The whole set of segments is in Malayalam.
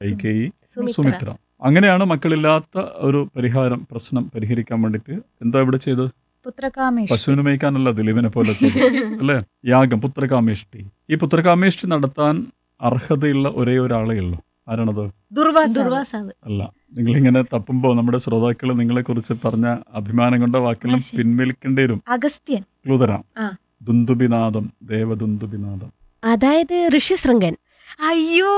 കൈകേയി സുമിത്ര. സുമിത്ര അങ്ങനെയാണ് മക്കളില്ലാത്ത ഒരു പരിഹാരം പ്രശ്നം പരിഹരിക്കാൻ വേണ്ടിയിട്ട് എന്താ ഇവിടെ ചെയ്ത് പുത്രകാമേഷ് പശുവിന് മേയ്ക്കാനല്ല ദിലീപിനെ പോലെ ചെയ്തത് അല്ലേ യാഗം പുത്രകാമേഷ്ടി ഈ പുത്രകാമേഷ്ടി നടത്താൻ അർഹതയുള്ള ഒരേ ഒരാളേ ഉള്ളൂ ആരാണത് ദുർവാസ ദുർവാസാവ് അല്ല നിങ്ങളിങ്ങനെ തപ്പുമ്പോൾ നമ്മുടെ ശ്രോതാക്കൾ നിങ്ങളെ കുറിച്ച് പറഞ്ഞ അഭിമാനം കൊണ്ട വാക്കെല്ലാം മാഷി. പിൻവലിക്കേണ്ടി വരും അഗസ്ത്യൻ ക്ലൂ തരാം ആ. ദുന്ദുബിനാദം ദേവദുന്ദുബിനാദം അതായത് ഋഷ്യശൃംഗൻ അയ്യോ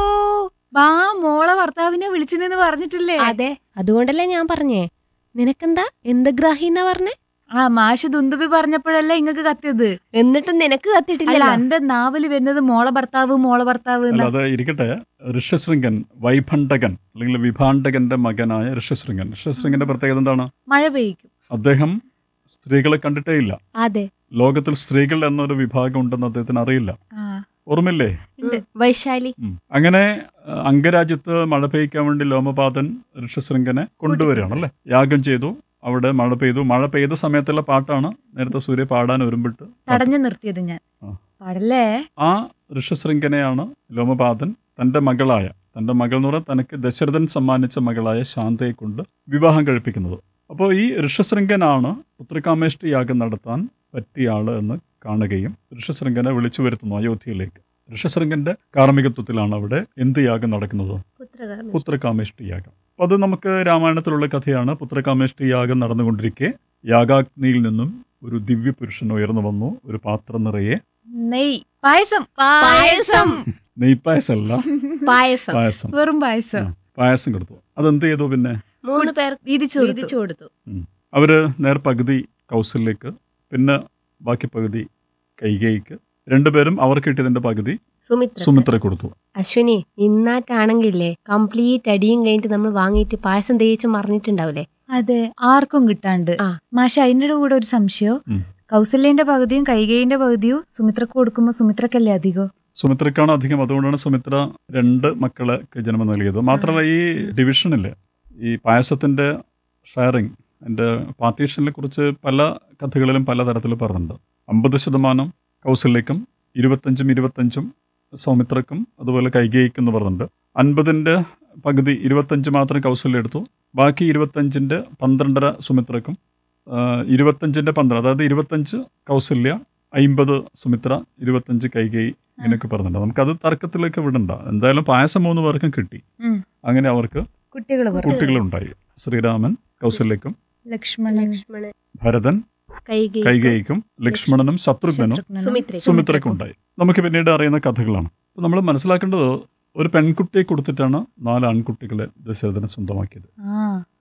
ബാ മോളെ ഭർത്താവിനെ വിളിച്ചെന്ന് പറഞ്ഞിട്ടില്ലേ അതെ അതുകൊണ്ടല്ലേ ഞാൻ പറഞ്ഞേ നിനക്കെന്താ എന്ത് ഗ്രാഹി എന്നാ പറഞ്ഞേ ആ മാഷ് ദുന്ദുബി പറഞ്ഞപ്പോഴല്ലേ ഇങ്ങക്ക് കത്തിയത് എന്നിട്ടും നിനക്ക് അല്ല കത്തിട്ടില്ല എന്റെ നാവില് വരുന്നത് മോളെ ഭർത്താവ് മോളെ ഭർത്താവ് അല്ല എന്നാ. അത് ഇരിക്കട്ടെ ഋഷ്യശൃംഗൻ വൈഭണ്ഡകൻ അല്ലെങ്കിൽ വിഭാണ്ഡകന്റെ മകനായ ഋഷ്യശൃംഗൻ ഋഷ്യശൃംഗന്റെ പ്രത്യേകത എന്താണ് മഴ പെയ്ക്കും അദ്ദേഹം സ്ത്രീകളെ കണ്ടിട്ടേ ഇല്ല അതെ ലോകത്തിൽ സ്ത്രീകൾ എന്നൊരു വിഭാഗം ഉണ്ടെന്ന് അദ്ദേഹത്തിന് അറിയില്ല ആ ഓർമ്മയില്ലേ ഉണ്ട്. വൈശാലി ഉം. അങ്ങനെ അഹ്, അംഗരാജ്യത്ത് മഴ പെയ്യ്ക്കാൻ വേണ്ടി ലോമപാതൻ ഋഷ്യശൃംഗനെ കൊണ്ടുവരികയാണ് അല്ലേ യാഗം ചെയ്തു അവിടെ മഴ പെയ്തു മഴ പെയ്ത സമയത്തുള്ള പാട്ടാണ് നേരത്തെ സൂര്യ പാടാൻ ഒരുമ്പിട്ട് പാട്ട്. തടഞ്ഞു നിർത്തിയത് ഞാൻ ആ. പാടല്ലേ ആ ഋഷ്യശൃംഖനെയാണ് ലോമപാതൻ തന്റെ മകളായ തന്റെ മകൾ എന്ന് പറഞ്ഞാൽ തനക്ക് ദശരഥൻ സമ്മാനിച്ച മകളായ ശാന്തയെ കൊണ്ട് വിവാഹം കഴിപ്പിക്കുന്നത് അപ്പോൾ ഈ ഋഷ്യശൃംഖനാണ് പുത്രകാമേഷ്ടി യാഗം നടത്താൻ പറ്റിയ ആള് എന്ന് കാണുകയും ഋഷ്യശൃംഖനെ വിളിച്ചു വരുത്തുന്നു അയോധ്യയിലേക്ക് ഋഷ്യശൃംഖന്റെ കാർമ്മികത്വത്തിലാണ് അവിടെ എന്ത് യാഗം നടക്കുന്നത് പുത്രകാമേഷ്ടി. പുത്രകാമേഷ്ടി യാഗം അപ്പോൾ അത് നമുക്ക് രാമായണത്തിലുള്ള കഥയാണ് പുത്രകാമേഷ്ടി യാഗം നടന്നുകൊണ്ടിരിക്കെ യാഗാഗ്നിയിൽ നിന്നും ഒരു ദിവ്യ പുരുഷൻ ഉയർന്നു വന്നു ഒരു പാത്രം നിറയെ നെയ് പായസം പായസം നെയ്പ്പായസമല്ല പായസം പായസം വെറും പായസം പായസം കൊടുത്തു അതെന്ത് ചെയ്തു പിന്നെ മൂന്ന് പേർ വീതിച്ചു കൊടുത്തു. വീതിച്ചു കൊടുത്തു അവര് നേർ പകുതി കൗസല്യക്ക് പിന്നെ ബാക്കി പകുതി കൈകൈക്ക് രണ്ടുപേരും അവർക്ക് കിട്ടിയതിന്റെ പകുതി സുമിത്ര സുമിത്ര കൊടുത്തു അശ്വിനി ഇന്നാറ്റാണെങ്കിലേ കംപ്ലീറ്റ് അടിയും കഴിഞ്ഞിട്ട് നമ്മൾ വാങ്ങിയിട്ട് പായസം തേച്ച് മറിഞ്ഞിട്ടുണ്ടാവില്ലേ അതെ ആർക്കും കിട്ടാണ്ട് ആ. മാഷ അതിന്റെ കൂടെ ഒരു സംശയം ഉം. കൗസല്യന്റെ പകുതിയും കൈകേയിന്റെ പകുതിയും സുമിത്രക്ക് കൊടുക്കുമ്പോ സുമിത്രക്കല്ലേ അധികം സുമിത്രക്കാണ് അധികം അതുകൊണ്ടാണ് സുമിത്ര രണ്ട് മക്കളെ ജന്മം നൽകിയത് മാത്രമല്ല ഈ ഡിവിഷനിൽ ഈ പായസത്തിന്റെ ഷെയറിങ് എൻ്റെ പാർട്ടീഷനെ കുറിച്ച് പല കഥകളിലും പല തരത്തിൽ പറഞ്ഞിട്ടുണ്ട് അമ്പത് ശതമാനം കൗസല്യക്കും ഇരുപത്തഞ്ചും ഇരുപത്തഞ്ചും സൗമിത്രക്കും അതുപോലെ കൈകേയിക്കും എന്ന് പറഞ്ഞിട്ടുണ്ട് അൻപതിൻ്റെ പകുതി ഇരുപത്തഞ്ച് മാത്രം കൗസല്യം എടുത്തു ബാക്കി ഇരുപത്തഞ്ചിൻ്റെ പന്ത്രണ്ടര സുമിത്രക്കും ആ, ഇരുപത്തഞ്ചിൻ്റെ പന്ത്രണ്ട് അതായത് ഇരുപത്തഞ്ച് കൗസല്യ അയിമ്പത് സുമിത്ര ഇരുപത്തഞ്ച് കൈകേയി ഇങ്ങനെയൊക്കെ പറഞ്ഞിട്ടുണ്ട് നമുക്കത് തർക്കത്തിലേക്ക് വിടണ്ട എന്തായാലും പായസം മൂന്ന് പേർക്കും കിട്ടി ഉം. അങ്ങനെ അവർക്ക് കുട്ടികൾ കുട്ടികളുണ്ടായി ശ്രീരാമൻ കൗസല്യക്കും ലക്ഷ്മണൻ ലക്ഷ്മണൻ ഭരതൻ കൈകൈ കൈകേയിക്കും ലക്ഷ്മണനും ശത്രുഘ്നനും ശത്രുഘ്നനും സുമിത്ര സുമിത്രയ്ക്കും ഉണ്ടായി നമുക്ക് പിന്നീട് അറിയുന്ന കഥകളാണ് നമ്മൾ മനസ്സിലാക്കേണ്ടത് ഒരു പെൺകുട്ടിയെ കൊടുത്തിട്ടാണ് നാല് ആൺകുട്ടികളെ ദശരഥനെ സ്വന്തമാക്കിയത് ആ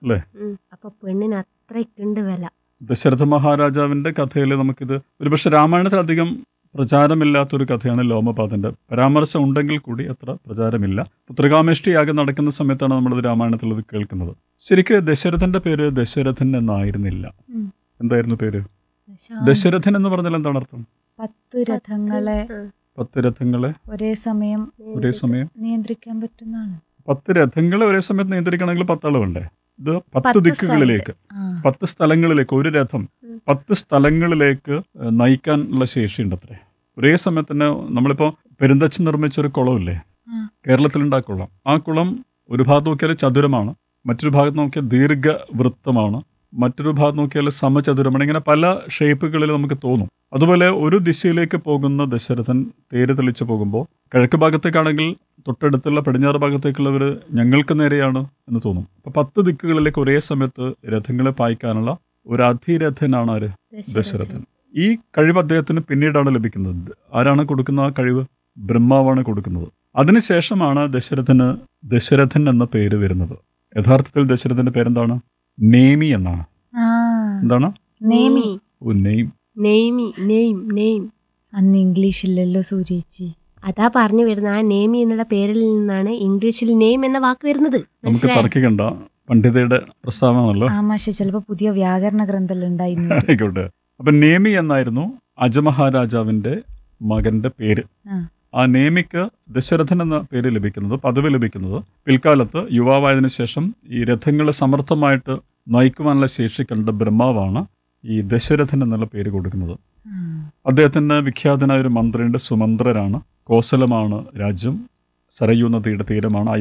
അപ്പൊ പെണ്ണിന് അത്രയ്ക്കുണ്ട് വില ദശരഥ മഹാരാജാവിന്റെ കഥയിൽ നമുക്കിത് ഒരുപക്ഷെ രാമായണത്തിൽ അധികം പ്രചാരമില്ലാത്തൊരു കഥയാണ് ലോമപാതന്റെ പരാമർശം ഉണ്ടെങ്കിൽ കൂടി അത്ര പ്രചാരമില്ല പുത്രകാമേഷ്ടി യാഗം നടക്കുന്ന സമയത്താണ് നമ്മളത് രാമായണത്തിൽ ഇത് കേൾക്കുന്നത് ശരിക്ക് ദശരഥന്റെ പേര് ദശരഥൻ എന്നായിരുന്നില്ല ഉം. എന്തായിരുന്നു പേര് ദശരഥൻ എന്ന് പറഞ്ഞാൽ എന്താണ് അർത്ഥം പത്ത് രഥങ്ങളെ പത്ത് രഥങ്ങളെ ഒരേ സമയം ഒരേ സമയം നിയന്ത്രിക്കാൻ പറ്റുന്നതാണ് പത്ത് രഥങ്ങളെ ഒരേ സമയത്ത് നിയന്ത്രിക്കണമെങ്കിൽ പത്താള് വേണ്ടേ ഇത് പത്ത് പത്ത് ദിക്കുകളിലേക്ക് ആ പത്ത് സ്ഥലങ്ങളിലേക്ക് ഒരു രഥം ഉം. പത്ത് സ്ഥലങ്ങളിലേക്ക് ഏഹ്, നയിക്കാനുള്ള ശേഷിയുണ്ട് അത്രേ ഒരേ സമയത്ത് തന്നെ നമ്മളിപ്പോൾ പെരുന്തച്ച് നിർമ്മിച്ച ഒരു കുളമില്ലേ ആ. കേരളത്തിലുണ്ടായ കുളം ആ കുളം ഒരു ഭാഗത്ത് നോക്കിയാൽ ചതുരമാണ് മറ്റൊരു ഭാഗത്ത് നോക്കിയാൽ ദീർഘവൃത്തമാണ് മറ്റൊരു ഭാഗത്ത് നോക്കിയാൽ സമചതുരമാണ് ഇങ്ങനെ പല ഷേപ്പുകളിൽ നമുക്ക് തോന്നും അതുപോലെ ഒരു ദിശയിലേക്ക് പോകുന്ന ദശരഥൻ തേര് തെളിച്ചു പോകുമ്പോൾ കിഴക്ക് ഭാഗത്തേക്കാണെങ്കിൽ തൊട്ടടുത്തുള്ള പടിഞ്ഞാറ് ഭാഗത്തേക്കുള്ളവർ ഞങ്ങൾക്ക് നേരെയാണ് എന്ന് തോന്നും അപ്പൊ പത്ത് ദിക്കുകളിലേക്ക് ഒരേ സമയത്ത് രഥങ്ങളെ പായിക്കാനുള്ള ഒരു അധിരഥനാണ് ആര് ദശരഥൻ ഈ കഴിവ് അദ്ദേഹത്തിന് പിന്നീടാണ് ലഭിക്കുന്നത് ആരാണ് കൊടുക്കുന്ന ആ കഴിവ് ബ്രഹ്മാവാണ് കൊടുക്കുന്നത് അതിനുശേഷമാണ് ദശരഥന് ദശരഥൻ എന്ന പേര് വരുന്നത് യഥാർത്ഥത്തിൽ ദശരഥന്റെ പേരെന്താണ് നേമി എന്നാണ് ആ എന്താണ് നേമി ഓ നെയ്ം നെയ്മി നെയ്ം നെയ്ം അന്ന് ഇംഗ്ലീഷ് ഇല്ലല്ലോ സൂര്യേച്ചി അതാ പറഞ്ഞു വരുന്ന ആ നേമി എന്നുള്ള പേരിൽ നിന്നാണ് ഇംഗ്ലീഷിൽ നെയ്ം എന്ന വാക്ക് വരുന്നത് നമുക്ക് മനസ്സിലായോ? തർക്കിക്കണ്ട പണ്ഡിതയുടെ പ്രസ്താവനല്ലോ ആ മാഷ ചിലപ്പോ പുതിയ വ്യാകരണ ഗ്രന്ഥം ഉണ്ടായിരുന്നു ആയിക്കോട്ടെ അപ്പൊ നേമി എന്നായിരുന്നു അജമഹാരാജാവിന്റെ മകന്റെ പേര് ആ. ആ നേമിക്ക് ദശരഥൻ എന്ന പേര് ലഭിക്കുന്നത് പദവി ലഭിക്കുന്നത് പിൽക്കാലത്ത് യുവാവായതിനു ശേഷം ഈ രഥങ്ങളെ സമർത്ഥമായിട്ട് നയിക്കുവാനുള്ള ശേഷി കണ്ട ബ്രഹ്മാവാണ് ഈ ദശരഥൻ എന്നുള്ള പേര് കൊടുക്കുന്നത് ആ. അദ്ദേഹത്തിന് വിഖ്യാതനായ ഒരു മന്ത്രിയുണ്ട് സുമന്ത്രരാണ് കോസലമാണ് രാജ്യം സരയൂ നദിയുടെ തീരമാണ്